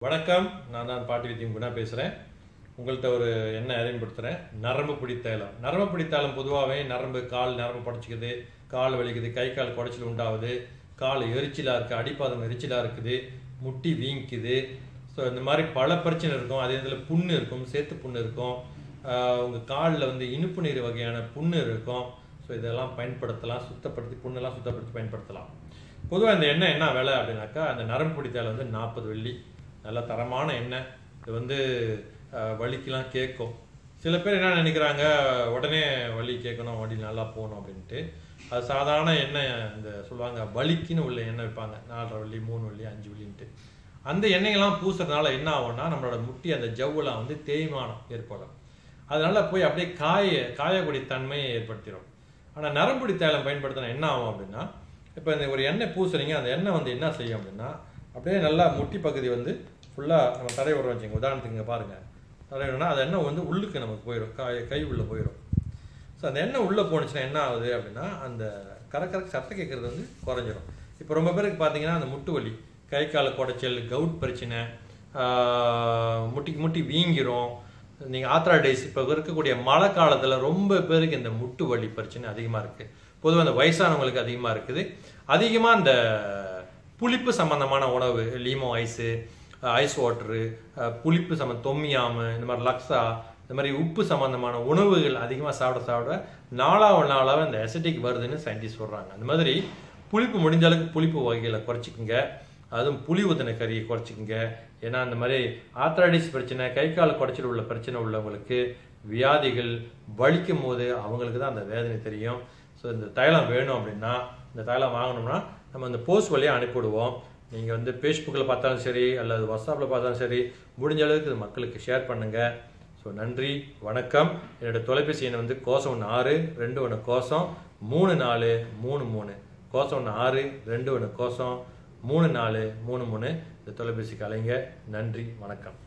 வணக்கம் நான் தான் பாட்டி வித்தியம் குணா பேசுகிறேன் உங்கள்கிட்ட ஒரு எண்ணெய் அறிமுகப்படுத்துகிறேன் நரம்பு பிடித்தாலம் நரம்பு பிடித்தாலம் பொதுவாகவே நரம்பு கால் நரம்பு படைச்சிக்குது கால் வலிக்குது கை கால் குடைச்சல் உண்டாகுது கால் எரிச்சலாக இருக்குது அடிப்பாதம் எரிச்சலாக இருக்குது முட்டி வீங்கிக்குது ஸோ இந்த மாதிரி பல பிரச்சனை இருக்கும் அதே இதில் புண்ணு இருக்கும் சேத்து புண்ணு இருக்கும் உங்கள் காலில் வந்து இனிப்பு நீர் வகையான புண்ணு இருக்கும் ஸோ இதெல்லாம் பயன்படுத்தலாம் சுத்தப்படுத்தி புண்ணெல்லாம் சுத்தப்படுத்தி பயன்படுத்தலாம் பொதுவாக இந்த எண்ணெய் என்ன விலை அப்படின்னாக்கா அந்த நரம்பு பிடித்தால வந்து நாற்பது வெள்ளி நல்ல தரமான எண்ணெய் இது வந்து அஹ், வலிக்கெல்லாம் கேட்கும் சில பேர் என்ன நினைக்கிறாங்க உடனே வலி கேட்கணும் வலி நல்லா போகணும் அப்படின்ட்டு அது சாதாரண எண்ணெய் இந்த சொல்லுவாங்க வலிக்குன்னு உள்ள எண்ணெய் வைப்பாங்க நாலரை வள்ளி மூணு வள்ளி அஞ்சு வள்ளின்ட்டு அந்த எண்ணெயெல்லாம் பூசுறதுனால என்ன ஆகும்னா நம்மளோட முட்டி அந்த ஜவ்வெல்லாம் வந்து தேய்மானம் ஏற்படும் அதனால போய் அப்படியே காய காயக்கூடிய தன்மையை ஏற்படுத்திடும் ஆனால் நரம்புடி தைலம் பயன்படுத்தினா என்ன ஆகும் அப்படின்னா இப்போ இந்த ஒரு எண்ணெய் பூசுறீங்க அந்த எண்ணெய் வந்து என்ன செய்யும் அப்படின்னா அப்படியே நல்லா முட்டி பகுதி வந்து ஃபுல்லாக நம்ம தடை விடுறோம் வச்சுங்க உதாரணத்துக்கு இங்கே பாருங்கள் தடை விடணும்னா அந்த எண்ணெய் வந்து உள்ளுக்கு நமக்கு போயிடும் கை கை உள்ளே போயிடும் ஸோ அந்த எண்ணெய் உள்ளே போணுச்சுன்னா என்ன ஆகுது அப்படின்னா அந்த கரக்கரக்கு சத்தம் கேட்குறது வந்து குறைஞ்சிரும் இப்போ ரொம்ப பேருக்கு பார்த்தீங்கன்னா அந்த முட்டு வலி கை கால் குடைச்சல் கவுட் பிரச்சனை ஆஹ், முட்டிக்கு முட்டி வீங்கிரும் நீங்கள் ஆத்ராடைஸ் இப்போ இருக்கக்கூடிய மழை காலத்தில் ரொம்ப பேருக்கு இந்த முட்டு வலி பிரச்சனை அதிகமாக இருக்குது பொதுவாக அந்த வயசானவங்களுக்கு அதிகமாக இருக்குது அதிகமாக இந்த புளிப்பு சம்பந்தமான உணவு லீமோ ஐஸு ஐஸ் வாட்டரு புளிப்பு சம்மந்த தொம்மியாமு இந்த மாதிரி லக்ஸா இந்த மாதிரி உப்பு சம்பந்தமான உணவுகள் அதிகமாக சாப்பிட சாப்பிட நாளாக நாளாக இந்த அசிட்டிக் வருதுன்னு சயின்டிஸ்ட் சொல்கிறாங்க அந்த மாதிரி புளிப்பு முடிஞ்ச அளவுக்கு புளிப்பு வகைகளை குறைச்சிக்கங்க அதுவும் புளி ஊத்தின கறியை குறைச்சிக்கங்க ஏன்னா அந்த மாதிரி ஆத்ராடிஸ் பிரச்சனை கை கால் குடைச்சல் உள்ள பிரச்சனை உள்ளவங்களுக்கு வியாதிகள் வலிக்கும் போது அவங்களுக்கு தான் அந்த வேதனை தெரியும் ஸோ இந்த தைலம் வேணும் அப்படின்னா இந்த தைலம் வாங்கணும்னா நம்ம இந்த போஸ்ட் வழியாக அனுப்பிவிடுவோம் நீங்கள் வந்து ஃபேஸ்புக்கில் பார்த்தாலும் சரி அல்லது வாட்ஸ்அப்பில் பார்த்தாலும் சரி முடிஞ்ச அளவுக்கு இது மக்களுக்கு ஷேர் பண்ணுங்கள் ஸோ நன்றி வணக்கம் என்னோட தொலைபேசி எண் வந்து கோசம் ஒன்று ஆறு ரெண்டு ஒன்று கோசம் மூணு நாலு மூணு மூணு கோசம் ஒன்று ஆறு ரெண்டு ஒன்று கோசம் மூணு நாலு மூணு மூணு இந்த தொலைபேசிக்கு அலைங்க நன்றி வணக்கம்